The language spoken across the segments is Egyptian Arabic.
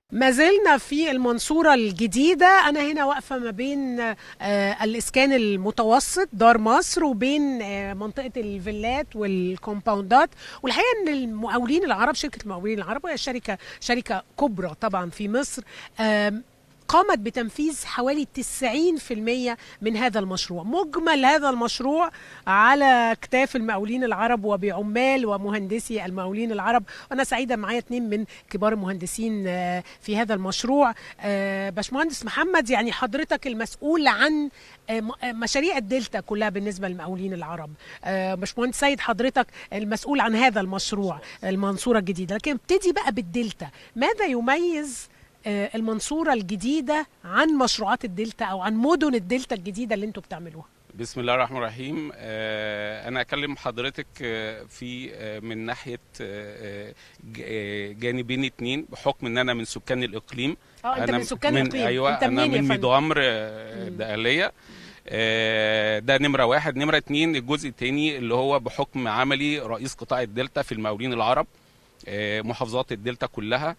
ما زلنا في المنصورة الجديدة أنا هنا واقفة ما بين آه، الإسكان المتوسط دار مصر وبين آه، منطقة الفيلات والكومباوندات والحقيقة أن المقاولين العرب شركة المقاولين العرب وهي شركة شركة كبرى طبعا في مصر آم، قامت بتنفيذ حوالي 90% من هذا المشروع مجمل هذا المشروع على كتاف المقاولين العرب وبعمال ومهندسي المقاولين العرب وانا سعيده معايا اتنين من كبار المهندسين آه، في هذا المشروع آه، باشمهندس محمد يعني حضرتك المسؤول عن آه، م- آه، مشاريع الدلتا كلها بالنسبه للمقاولين العرب آه، باشمهندس سيد حضرتك المسؤول عن هذا المشروع المنصوره الجديده لكن ابتدي بقى بالدلتا ماذا يميز آه، المنصورة الجديدة عن مشروعات الدلتا أو عن مدن الدلتا الجديدة اللي انتوا بتعملوها بسم الله الرحمن الرحيم آه، انا اكلم حضرتك آه، في آه، من ناحيه آه، ج- آه، جانبين اتنين بحكم ان انا من سكان الاقليم اه انت أنا من سكان من الإقليم ايوه انت انا منين يا من فندم؟ ميدوامر آه، مم. الدقهليه آه، ده نمره واحد نمره اتنين الجزء التاني اللي هو بحكم عملي رئيس قطاع الدلتا في المقاولين العرب آه، محافظات الدلتا كلها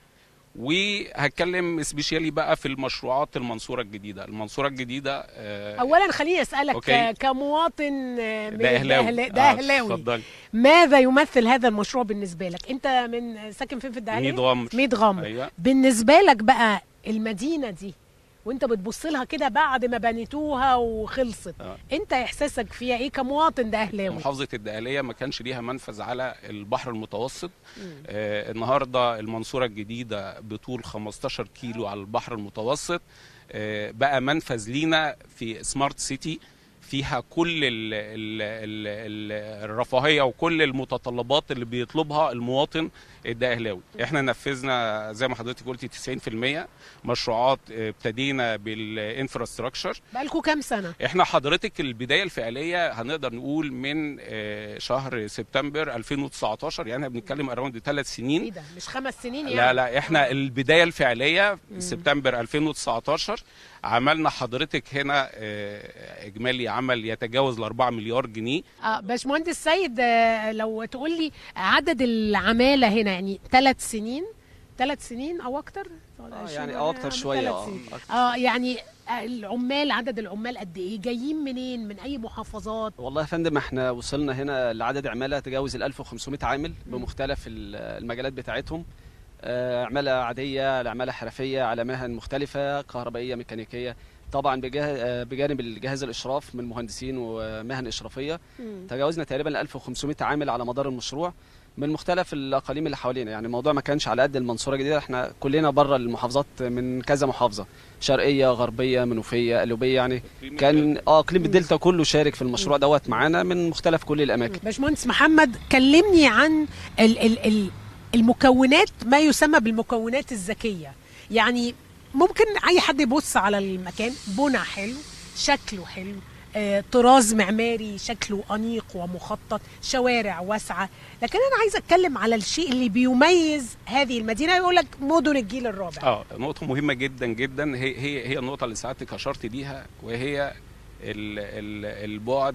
وهتكلم سبيشالي بقى في المشروعات المنصوره الجديده المنصوره الجديده آه، أولا خليني أسألك أوكي. ك- كمواطن آه، من ده اهلاوي الدهلا- ده آه، أهلاوي اتفضلي ماذا يمثل هذا المشروع بالنسبة لك أنت من ساكن فين في الدهلية؟ ميد غمر ميد غمر ايوه بالنسبة لك بقى المدينة دي وانت بتبص لها كده بعد ما بنيتوها وخلصت آه. انت احساسك فيها ايه كمواطن ده اهلاوي محافظه الدقهليه ما كانش ليها منفذ على البحر المتوسط مم. آه النهارده المنصوره الجديده بطول 15 كيلو على البحر المتوسط آه بقى منفذ لينا في سمارت سيتي فيها كل ال ال ال ال الرفاهيه وكل المتطلبات اللي بيطلبها المواطن الدقهلاوي احنا نفذنا زي ما حضرتك قلتي 90% مشروعات آه، ابتدينا بالانفراستراكشر بقالكوا كام سنة؟ احنا حضرتك البدايه الفعليه هنقدر نقول من آه، شهر سبتمبر 2019 يعني احنا بنتكلم اراوند ثلاث سنين ايه ده مش خمس سنين يعني لا لا احنا البدايه الفعليه مم. سبتمبر 2019 عملنا حضرتك هنا آه، اجمالي عمل يتجاوز ال 4 مليار جنيه اه باشمهندس سيد آه، لو تقول لي عدد العماله هنا يعني ثلاث سنين ثلاث سنين او اكتر اه يعني او اكتر شويه ثلاث اه سنين. أكتر. اه يعني العمال عدد العمال قد ايه جايين منين من اي محافظات والله يا فندم احنا وصلنا هنا لعدد عماله تجاوز ال 1500 عامل بمختلف ال- المجالات بتاعتهم آه، عماله عاديه لعماله حرفيه على مهن مختلفه كهربائيه ميكانيكيه طبعا بجه- آه، بجانب الجهاز الاشراف من مهندسين ومهن اشرافيه تجاوزنا تقريبا ال 1500 عامل على مدار المشروع من مختلف الاقاليم اللي حوالينا يعني الموضوع ما كانش على قد المنصوره الجديده احنا كلنا بره المحافظات من كذا محافظه شرقيه غربيه منوفيه قلوبيه يعني كان اه اقليم الدلتا كله شارك في المشروع دوت معانا من مختلف كل الاماكن باشمهندس محمد كلمني عن ال ال ال المكونات ما يسمى بالمكونات الذكيه يعني ممكن اي حد يبص على المكان بنى حلو شكله حلو آه، طراز معماري شكله انيق ومخطط شوارع واسعه لكن انا عايزه اتكلم على الشيء اللي بيميز هذه المدينه يقول لك مدن الجيل الرابع اه نقطة مهمة جدا جدا هي هي هي النقطة اللي سعادتك أشرت ليها وهي ال ال البعد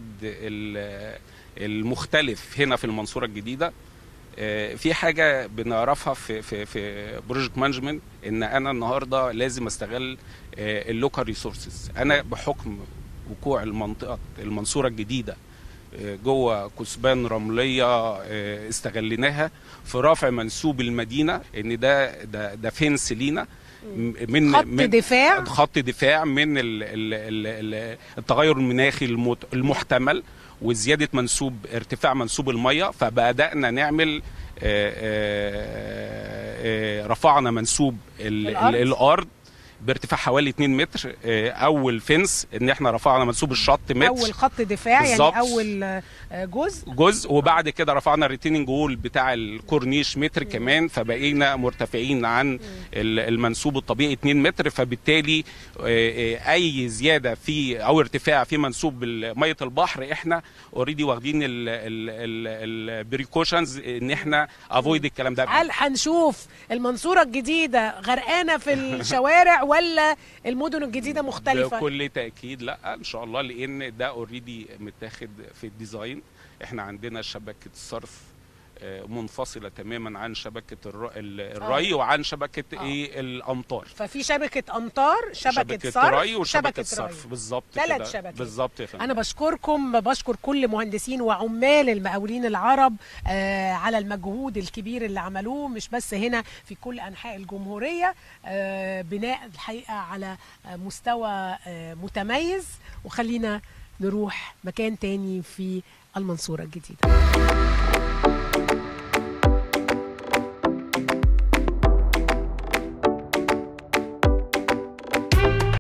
ال- المختلف هنا في المنصورة الجديدة آه، في حاجة بنعرفها في في في بروجكت مانجمنت إن أنا النهاردة لازم أستغل اللوكال ريسورسز أنا بحكم وقوع المنطقة المنصورة الجديدة آه، جوه كثبان رمليه آه، استغليناها في رفع منسوب المدينه ان ده ده ده فنس لينا م- من خط من دفاع خط دفاع من ال ال ال ال التغير المناخي المت- المحتمل وزياده منسوب ارتفاع منسوب الميه فبدانا نعمل آه، آه، آه، رفعنا منسوب ال- الأرض. ال- الارض بارتفاع حوالي 2 متر آه، اول فنس ان احنا رفعنا منسوب الشط متر اول خط دفاع بالظبط. يعني اول آه، جزء جزء وبعد كده رفعنا الريتيننج وول بتاع الكورنيش متر كمان فبقينا مرتفعين عن ال- المنسوب الطبيعي 2 متر فبالتالي آه، آه، اي زياده في او ارتفاع في منسوب ال- ميه البحر احنا اوريدي واخدين البريكوشنز ان احنا افويد الكلام ده هل هنشوف المنصورة الجديدة غرقانة في الشوارع ولا المدن الجديدة مختلفة؟ بكل تاكيد لا ان شاء الله لان ده اوريدي متاخد في الديزاين احنا عندنا شبكه صرف آه، منفصله تماما عن شبكه الر- ال- الري وعن شبكه آه. ايه الامطار ففي شبكه امطار شبكه, صرف ري وشبكه شبكة صرف ري. بالظبط ثلاث كده. شبكات. بالظبط يا فندم انا بشكركم بشكر كل مهندسين وعمال المقاولين العرب آه على المجهود الكبير اللي عملوه مش بس هنا في كل انحاء الجمهوريه آه بناء الحقيقه على آه مستوى آه متميز وخلينا نروح مكان تاني في المنصوره الجديده